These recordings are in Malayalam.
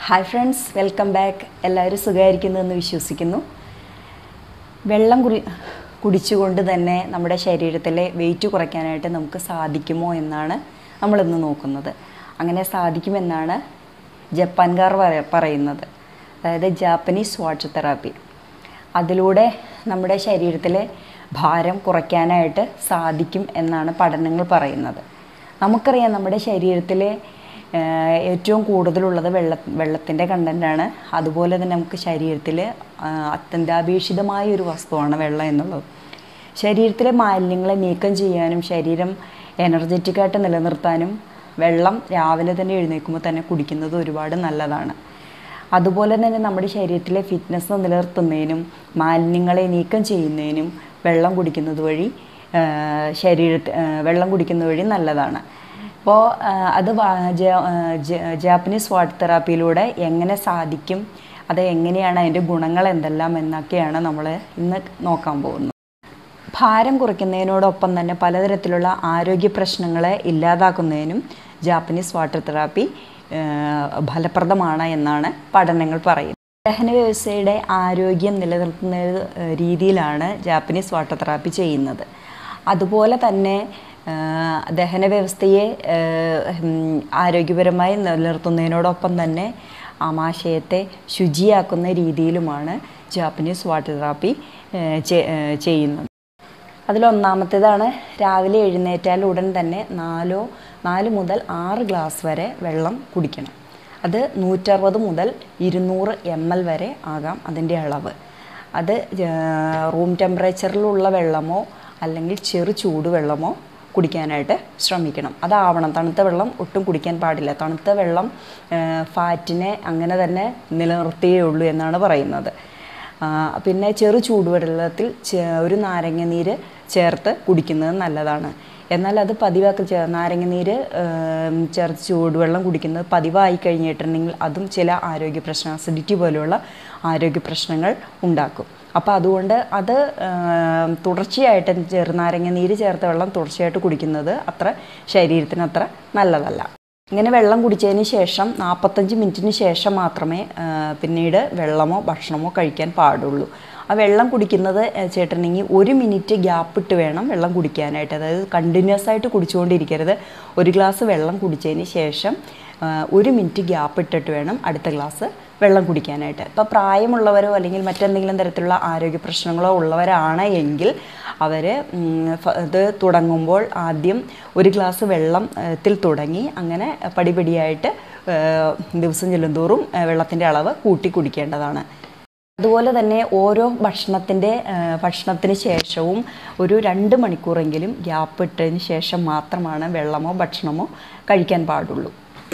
ഹായ് ഫ്രണ്ട്സ് വെൽക്കം ബാക്ക് എല്ലാവരും സുഖമായിരിക്കുന്നു എന്ന് വിശ്വസിക്കുന്നു വെള്ളം കുടി കുടിച്ചുകൊണ്ട് തന്നെ നമ്മുടെ ശരീരത്തിലെ വെയിറ്റ് കുറയ്ക്കാനായിട്ട് നമുക്ക് സാധിക്കുമോ എന്നാണ് നമ്മളിന്ന് നോക്കുന്നത് അങ്ങനെ സാധിക്കുമെന്നാണ് ജപ്പാൻകാർ പറ- പറയുന്നത് അതായത് ജാപ്പനീസ് വാട്ടർ തെറാപ്പി അതിലൂടെ നമ്മുടെ ശരീരത്തിലെ ഭാരം കുറയ്ക്കാനായിട്ട് സാധിക്കും എന്നാണ് പഠനങ്ങൾ പറയുന്നത് നമുക്കറിയാം നമ്മുടെ ശരീരത്തിലെ ആഹ്, ഏറ്റവും കൂടുതലുള്ളത് വെള്ള വെള്ളത്തിൻ്റെ കണ്ടൻ്റാണ് അതുപോലെ തന്നെ നമുക്ക് ശരീരത്തിൽ അത്യന്താപേക്ഷിതമായ ഒരു വസ്തുവാണ് വെള്ളം എന്നുള്ളത് ശരീരത്തിലെ മാലിന്യങ്ങളെ നീക്കം ചെയ്യാനും ശരീരം എനർജറ്റിക്കായിട്ട് നിലനിർത്താനും വെള്ളം രാവിലെ തന്നെ എഴുന്നേൽക്കുമ്പോൾ തന്നെ കുടിക്കുന്നത് ഒരുപാട് നല്ലതാണ് അതുപോലെ തന്നെ നമ്മുടെ ശരീരത്തിലെ ഫിറ്റ്നസ് നിലനിർത്തുന്നതിനും മാലിന്യങ്ങളെ നീക്കം ചെയ്യുന്നതിനും വെള്ളം കുടിക്കുന്നത് വഴി ശരീരത്തിൽ വെള്ളം കുടിക്കുന്നത് വഴി നല്ലതാണ് അപ്പോൾ അത് വാ- ജ- ആ, ജ- ജാപ്പനീസ് വാട്ടർ തെറാപ്പിയിലൂടെ എങ്ങനെ സാധിക്കും അത് എങ്ങനെയാണ് അതിൻ്റെ ഗുണങ്ങൾ എന്തെല്ലാം എന്നൊക്കെയാണ് നമ്മൾ ഇന്ന് നോക്കാൻ പോകുന്നത് ഭാരം കുറയ്ക്കുന്നതിനോടൊപ്പം തന്നെ പലതരത്തിലുള്ള ആരോഗ്യ പ്രശ്നങ്ങളെ ഇല്ലാതാക്കുന്നതിനും ജാപ്പനീസ് വാട്ടർ തെറാപ്പി ആ, ഫലപ്രദമാണ് എന്നാണ് പഠനങ്ങൾ പറയുന്നത് ദഹന വ്യവസ്ഥയുടെ ആരോഗ്യം നിലനിർത്തുന്ന ഒരു, ആ, രീതിയിലാണ് ജാപ്പനീസ് വാട്ടർ തെറാപ്പി ചെയ്യുന്നത് അതുപോലെ തന്നെ ആ, ദഹന വ്യവസ്ഥയെ ആ, ഉം, ആരോഗ്യപരമായി നിലനിർത്തുന്നതിനോടൊപ്പം തന്നെ ആമാശയത്തെ ശുചിയാക്കുന്ന രീതിയിലുമാണ് ജാപ്പനീസ് വാട്ടർ തെറാപ്പി ആ, ചെ- ആ, ചെയ്യുന്നത് അതിലൊന്നാമത്തേതാണ് രാവിലെ എഴുന്നേറ്റാൽ ഉടൻ തന്നെ നാലോ നാല് മുതൽ ആറ് ഗ്ലാസ് വരെ വെള്ളം കുടിക്കണം അത് നൂറ്ററുപത് മുതൽ ഇരുന്നൂറ് എം എൽ വരെ ആകാം അതിൻ്റെ അളവ് അത് ആ, റൂം ടെമ്പറേച്ചറിലുള്ള വെള്ളമോ അല്ലെങ്കിൽ ചെറു ചൂടുവെള്ളമോ കുടിക്കാനായിട്ട് ശ്രമിക്കണം അതാവണം തണുത്ത വെള്ളം ഒട്ടും കുടിക്കാൻ പാടില്ല തണുത്ത വെള്ളം ആ, ഫാറ്റിനെ അങ്ങനെ തന്നെ നിലനിർത്തിയേ ഉള്ളൂ എന്നാണ് പറയുന്നത് ആ, പിന്നെ ചെറു ചൂടുവെള്ളത്തിൽ ചേ- ഒരു നാരങ്ങ നീര് ചേർത്ത് കുടിക്കുന്നത് നല്ലതാണ് എന്നാൽ അത് പതിവാക്കി ചേ- നാരങ്ങ നീര് ഏം, ചേർത്ത് ചൂടുവെള്ളം കുടിക്കുന്നത് പതിവായി കഴിഞ്ഞിട്ടുണ്ടെങ്കിൽ അതും ചില ആരോഗ്യ പ്രശ്നം അസിഡിറ്റി പോലെയുള്ള ആരോഗ്യ പ്രശ്നങ്ങൾ ഉണ്ടാക്കും അപ്പോൾ അതുകൊണ്ട് അത് ഏം, തുടർച്ചയായിട്ട് ചെറുനാരങ്ങ നീര് ചേർത്ത വെള്ളം തുടർച്ചയായിട്ട് കുടിക്കുന്നത് അത്ര ശരീരത്തിന് അത്ര നല്ലതല്ല ഇങ്ങനെ വെള്ളം കുടിച്ചതിന് ശേഷം നാൽപ്പത്തഞ്ച് മിനിറ്റിന് ശേഷം മാത്രമേ ആ, പിന്നീട് വെള്ളമോ ഭക്ഷണമോ കഴിക്കാൻ പാടുള്ളൂ ആ വെള്ളം കുടിക്കുന്നത് ചേട്ടനെങ്കിൽ ഒരു മിനിറ്റ് ഗ്യാപ്പ് ഇട്ട് വേണം വെള്ളം കുടിക്കാനായിട്ട് അതായത് കണ്ടിന്യൂസ് ആയിട്ട് കുടിച്ചുകൊണ്ടിരിക്കരുത് ഒരു ഗ്ലാസ് വെള്ളം കുടിച്ചതിന് ശേഷം ആ, ഒരു മിനിറ്റ് ഗ്യാപ്പ് ഇട്ടിട്ട് വേണം അടുത്ത ഗ്ലാസ് വെള്ളം കുടിക്കാനായിട്ട് ഇപ്പോൾ പ്രായമുള്ളവരോ അല്ലെങ്കിൽ മറ്റെന്തെങ്കിലും തരത്തിലുള്ള ആരോഗ്യ പ്രശ്നങ്ങളോ ഉള്ളവരാണ് എങ്കിൽ അവർ ഇത് തുടങ്ങുമ്പോൾ ആദ്യം ഒരു ഗ്ലാസ് വെള്ളത്തിൽ തുടങ്ങി അങ്ങനെ പടിപടിയായിട്ട് ആ, ദിവസം ചെല്ലുന്തോറും വെള്ളത്തിൻ്റെ അളവ് കൂട്ടി കുടിക്കേണ്ടതാണ് അതുപോലെ തന്നെ ഓരോ ഭക്ഷണത്തിൻ്റെ ഭക്ഷണത്തിന് ശേഷവും ഒരു രണ്ട് മണിക്കൂറെങ്കിലും ഗ്യാപ്പ് ഇട്ടതിന് ശേഷം മാത്രമാണ് വെള്ളമോ ഭക്ഷണമോ കഴിക്കാൻ പാടുള്ളൂ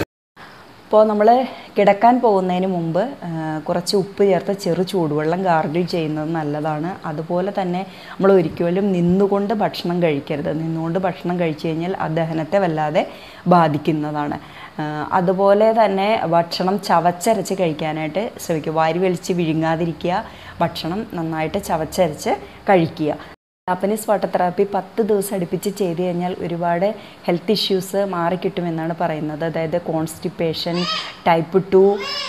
ഇപ്പോൾ നമ്മൾ കിടക്കാൻ പോകുന്നതിന് മുമ്പ് ആ, കുറച്ച് ഉപ്പ് ചേർത്ത് ചെറു ചൂടുവെള്ളം ഗാർഗിൾ ചെയ്യുന്നത് നല്ലതാണ് അതുപോലെ തന്നെ നമ്മൾ ഒരിക്കലും നിന്നുകൊണ്ട് ഭക്ഷണം കഴിക്കരുത് നിന്നുകൊണ്ട് ഭക്ഷണം കഴിച്ചു കഴിഞ്ഞാൽ ആ ദഹനത്തെ വല്ലാതെ ബാധിക്കുന്നതാണ് ആ, അതുപോലെ തന്നെ ഭക്ഷണം ചവച്ചരച്ച് കഴിക്കാനായിട്ട് ശ്രമിക്കുക വാരി വലിച്ച് വിഴുങ്ങാതിരിക്കുക ഭക്ഷണം നന്നായിട്ട് ചവച്ചരച്ച് കഴിക്കുക ജാപ്പനീസ് വാട്ടർ തെറാപ്പി പത്ത് ദിവസം അടുപ്പിച്ച് ചെയ്ത് കഴിഞ്ഞാൽ ഒരുപാട് ഹെൽത്ത് ഇഷ്യൂസ് മാറിക്കിട്ടുമെന്നാണ് പറയുന്നത് അതായത് കോൺസ്റ്റിപ്പേഷൻ ടൈപ്പ് ടു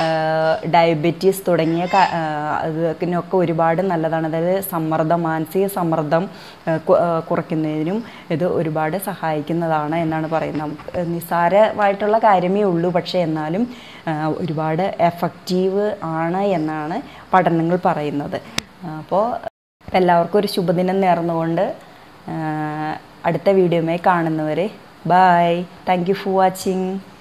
ഡയബറ്റീസ് തുടങ്ങിയ ക- ആ, അതിനൊക്കെ ഒരുപാട് നല്ലതാണ് അതായത് സമ്മർദ്ദം മാനസിക സമ്മർദ്ദം ആ, കു- ആ, കുറയ്ക്കുന്നതിനും ഇത് ഒരുപാട് സഹായിക്കുന്നതാണ് എന്നാണ് പറയുന്നത് നമുക്ക് നിസ്സാരമായിട്ടുള്ള കാര്യമേ ഉള്ളൂ പക്ഷേ എന്നാലും ആ, ഒരുപാട് എഫക്റ്റീവ് ആണ് എന്നാണ് പഠനങ്ങൾ പറയുന്നത് അപ്പോൾ എല്ലാവർക്കും ഒരു ശുഭദിനം നേർന്നുകൊണ്ട് ആ, അടുത്ത വീഡിയോയുമായി കാണുന്നവരെ bye thank you for watching